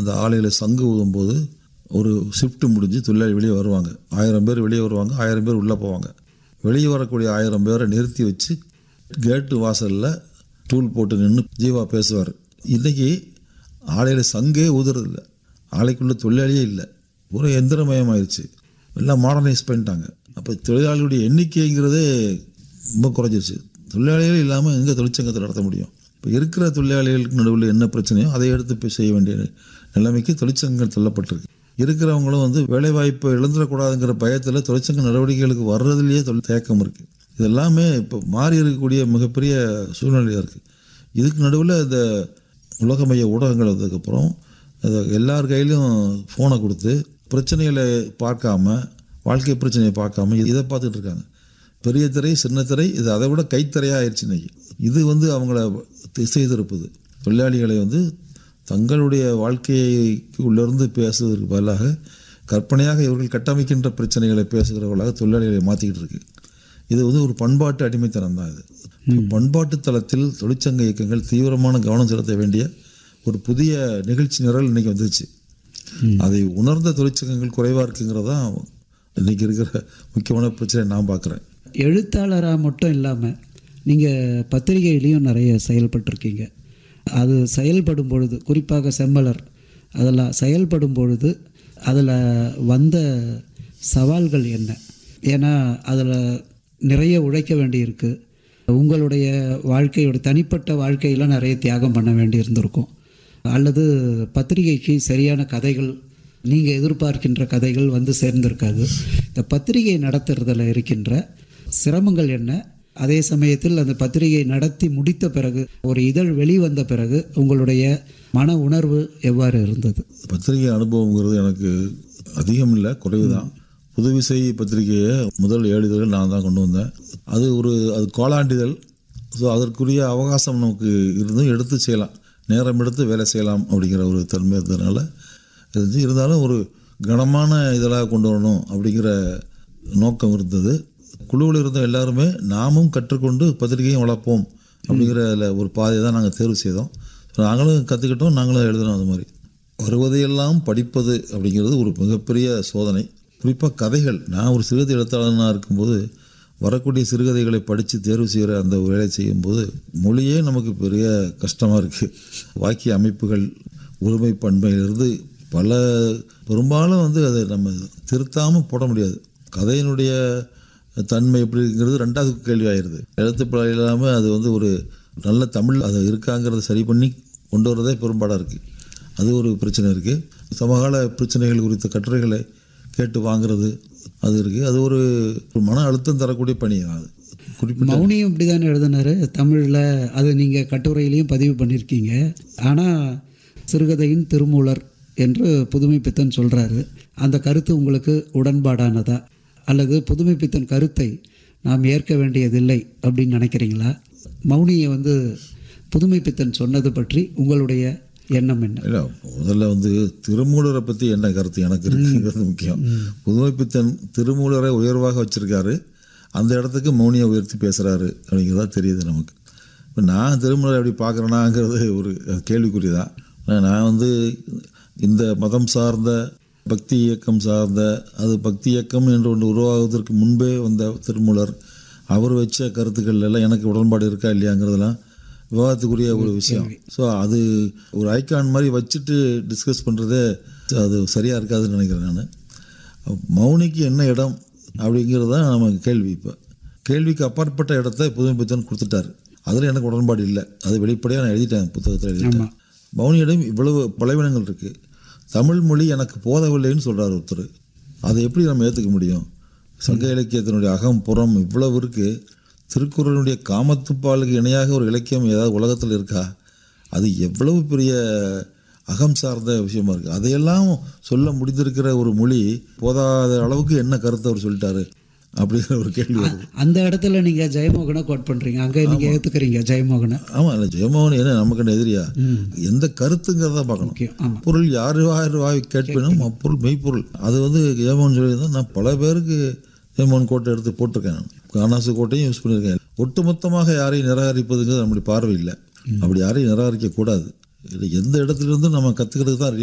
அந்த ஆலையில் சங்கு ஊதும்போது ஒரு ஷிஃப்ட் முடிஞ்சு தொழிலாளி வெளியே வருவாங்க ஆயிரம் பேர் வெளியே வருவாங்க ஆயிரம் பேர் உள்ளே போவாங்க வெளியே வரக்கூடிய ஆயிரம் பேரை நிறுத்தி வச்சு கேட்டு வாசலில் டூல் போட்டு நின்று ஜீவா பேசுவார் இன்றைக்கி ஆலையில் சங்கே ஊதுறதில்ல ஆலைக்குள்ளே தொழிலாளியே இல்லை பூரா எந்திரமயமாயிருச்சு எல்லாம் மாடர்னைஸ் பண்ணிட்டாங்க அப்போ தொழிலாளிகளுடைய எண்ணிக்கைங்கிறதே ரொம்ப குறைஞ்சிருச்சு தொழிலாளிகள் இல்லாமல் எங்கே தொழிற்சங்கத்தை நடத்த முடியும் இப்போ இருக்கிற தொழிலாளிகளுக்கு நடுவில் என்ன பிரச்சனையோ அதை எடுத்து போய் செய்ய வேண்டிய நிலைமைக்கு தொழிற்சங்கங்கள் தள்ளப்பட்டிருக்கு இருக்கிறவங்களும் வந்து வேலைவாய்ப்பை இழந்துடக்கூடாதுங்கிற பயத்தில் தொழிற்சங்க நடவடிக்கைகளுக்கு வர்றதுலேயே தொழில் தேக்கம் இருக்குது இதெல்லாமே இப்போ மாறி இருக்கக்கூடிய மிகப்பெரிய சூழ்நிலையாக இருக்குது இதுக்கு நடுவில் இந்த உலக மைய ஊடகங்கள் வந்ததுக்கப்புறம் அதை எல்லார் கையிலும் ஃபோனை கொடுத்து பிரச்சனைகளை பார்க்காம வாழ்க்கை பிரச்சனையை பார்க்காம இதை பார்த்துட்டு இருக்காங்க பெரிய திரை சின்ன திரை இது அதை விட கைத்திரையாக ஆயிடுச்சு இன்னைக்கு இது வந்து அவங்கள திசை திருப்புது தொழிலாளிகளை வந்து தங்களுடைய வாழ்க்கைக்கு உள்ளிருந்து பேசுவதற்கு பதிலாக கற்பனையாக இவர்கள் கட்டமைக்கின்ற பிரச்சனைகளை பேசுகிறவர்களாக தொழிலாளிகளை மாற்றிக்கிட்டு இருக்கு இது வந்து ஒரு பண்பாட்டு அடிமைத்தனம் தான் இது பண்பாட்டு தளத்தில் தொழிற்சங்க இயக்கங்கள் தீவிரமான கவனம் செலுத்த வேண்டிய ஒரு புதிய நிகழ்ச்சி நிரல் இன்னைக்கு வந்துருச்சு அதை உணர்ந்த தொழிற்சங்கங்கள் குறைவாக இருக்குங்கிறதான் இன்னைக்கு இருக்கிற முக்கியமான பிரச்சனை நான் பார்க்குறேன் எழுத்தாளராக மட்டும் இல்லாமல் நீங்கள் பத்திரிகையிலையும் நிறைய செயல்பட்டிருக்கீங்க அது செயல்படும் பொழுது குறிப்பாக செம்மலர் அதெல்லாம் செயல்படும் பொழுது அதில் வந்த சவால்கள் என்ன ஏன்னா அதில் நிறைய உழைக்க வேண்டியிருக்கு உங்களுடைய வாழ்க்கையோட தனிப்பட்ட வாழ்க்கையில் நிறைய தியாகம் பண்ண வேண்டி இருந்திருக்கும் அல்லது பத்திரிகைக்கு சரியான கதைகள் நீங்கள் எதிர்பார்க்கின்ற கதைகள் வந்து சேர்ந்திருக்காது இந்த பத்திரிகை நடத்துறதுல இருக்கின்ற சிரமங்கள் என்ன அதே சமயத்தில் அந்த பத்திரிகை நடத்தி முடித்த பிறகு ஒரு இதழ் வெளிவந்த பிறகு உங்களுடைய மன உணர்வு எவ்வாறு இருந்தது பத்திரிகை அனுபவங்கிறது எனக்கு அதிகம் இல்லை குறைவு தான் புதுவிசை பத்திரிகையை முதல் ஏழு இதழ்கள் நான் தான் கொண்டு வந்தேன் அது ஒரு அது கோலாண்டிதழ் ஸோ அதற்குரிய அவகாசம் நமக்கு இருந்தும் எடுத்து செய்யலாம் நேரம் எடுத்து வேலை செய்யலாம் அப்படிங்கிற ஒரு தன்மை இருந்ததுனால இருந்துச்சு இருந்தாலும் ஒரு கனமான இதழாக கொண்டு வரணும் அப்படிங்கிற நோக்கம் இருந்தது குழுவில் இருந்த எல்லாருமே நாமும் கற்றுக்கொண்டு பத்திரிகையும் வளர்ப்போம் அப்படிங்கிற அதில் ஒரு பாதையை தான் நாங்கள் தேர்வு செய்தோம் நாங்களும் கற்றுக்கிட்டோம் நாங்களும் எழுதினோம் அது மாதிரி வருவதையெல்லாம் படிப்பது அப்படிங்கிறது ஒரு மிகப்பெரிய சோதனை குறிப்பாக கதைகள் நான் ஒரு சிறுகதை எழுத்தாளனாக இருக்கும்போது வரக்கூடிய சிறுகதைகளை படித்து தேர்வு செய்கிற அந்த வேலை செய்யும்போது மொழியே நமக்கு பெரிய கஷ்டமாக இருக்குது வாக்கிய அமைப்புகள் உரிமை பண்பையிலிருந்து பல பெரும்பாலும் வந்து அதை நம்ம திருத்தாமல் போட முடியாது கதையினுடைய தன்மை எப்படிங்கிறது ரெண்டாவது கேள்வி ஆயிடுது எழுத்துப்பழம் இல்லாமல் அது வந்து ஒரு நல்ல தமிழ் அது இருக்காங்கிறத சரி பண்ணி கொண்டு வரதே பெரும்பாடாக இருக்குது அது ஒரு பிரச்சனை இருக்குது சமகால பிரச்சனைகள் குறித்த கட்டுரைகளை கேட்டு வாங்குறது அது இருக்குது அது ஒரு ஒரு மன அழுத்தம் தரக்கூடிய பணி தான் அது குறிப்பிட்ட மௌனியும் இப்படி தானே எழுதினாரு தமிழில் அது நீங்கள் கட்டுரையிலையும் பதிவு பண்ணியிருக்கீங்க ஆனால் சிறுகதையின் திருமூலர் என்று புதுமை பித்தன் சொல்கிறாரு அந்த கருத்து உங்களுக்கு உடன்பாடானதா அல்லது புதுமை பித்தன் கருத்தை நாம் ஏற்க வேண்டியதில்லை அப்படின்னு நினைக்கிறீங்களா மௌனியை வந்து புதுமை பித்தன் சொன்னது பற்றி உங்களுடைய எண்ணம் என்ன இல்லை முதல்ல வந்து திருமூலரை பற்றி என்ன கருத்து எனக்கு இருக்குங்கிறது முக்கியம் புதுமைப்பித்தன் திருமூலரை உயர்வாக வச்சிருக்காரு அந்த இடத்துக்கு மௌனியை உயர்த்தி பேசுகிறாரு அப்படிங்கிறதா தெரியுது நமக்கு இப்போ நான் திருமூலரை எப்படி பார்க்குறேனாங்கிறது ஒரு கேள்விக்குறி தான் ஆனா, நான் வந்து இந்த மதம் சார்ந்த பக்தி இயக்கம் சார்ந்த அது பக்தி இயக்கம் என்று ஒன்று உருவாகுவதற்கு முன்பே வந்த திருமூலர் அவர் வச்ச கருத்துக்கள் எல்லாம் எனக்கு உடன்பாடு இருக்கா இல்லையாங்கிறதெல்லாம் விவாதத்துக்குரிய ஒரு விஷயம் ஸோ அது ஒரு ஐகான் மாதிரி வச்சுட்டு டிஸ்கஸ் பண்ணுறதே அது சரியாக இருக்காதுன்னு நினைக்கிறேன் நான் மௌனிக்கு என்ன இடம் அப்படிங்கிறது தான் நமக்கு கேள்வி இப்போ கேள்விக்கு அப்பாற்பட்ட இடத்த புதுமை பித்தன் கொடுத்துட்டாரு அதில் எனக்கு உடன்பாடு இல்லை அது வெளிப்படையாக நான் எழுதிட்டேன் புத்தகத்தில் எழுதிட்டேன் மௌனியிடம் இவ்வளவு பலவீனங்கள் இருக்குது தமிழ் மொழி எனக்கு போதவில்லைன்னு சொல்கிறார் ஒருத்தர் அதை எப்படி நம்ம ஏற்றுக்க முடியும் சங்க இலக்கியத்தினுடைய அகம் புறம் இவ்வளவு இருக்குது திருக்குறளுடைய காமத்துப்பாலுக்கு இணையாக ஒரு இலக்கியம் ஏதாவது உலகத்தில் இருக்கா அது எவ்வளவு பெரிய அகம் சார்ந்த விஷயமா இருக்குது அதையெல்லாம் சொல்ல முடிந்திருக்கிற ஒரு மொழி போதாத அளவுக்கு என்ன கருத்தை அவர் சொல்லிட்டாரு அப்படிங்கிற ஒரு கேள்வி வருது அந்த இடத்துல நீங்கள் ஜெயமோகனை கோட் பண்ணுறீங்க அங்கே நீங்கள் ஏற்றுக்கிறீங்க ஜெயமோகனை ஆமாம் இல்லை ஜெயமோகன் என்ன நமக்கு என்ன எதிரியா எந்த கருத்துங்கிறத பார்க்கணும் முக்கியம் ஆமாம் பொருள் யார் யார் வாய் கேட்பினும் அப்பொருள் மெய்ப்பொருள் அது வந்து ஜெயமோகன் சொல்லியிருந்தா நான் பல பேருக்கு ஜெயமோகன் கோட்டை எடுத்து போட்டிருக்கேன் நான் காணாசு கோட்டையும் யூஸ் பண்ணியிருக்கேன் ஒட்டுமொத்தமாக யாரையும் நிராகரிப்பதுங்கிறது நம்முடைய பார்வை இல்லை அப்படி யாரையும் நிராகரிக்க கூடாது இது எந்த இடத்துல இருந்தும் நம்ம கற்றுக்கிறதுக்கு தான்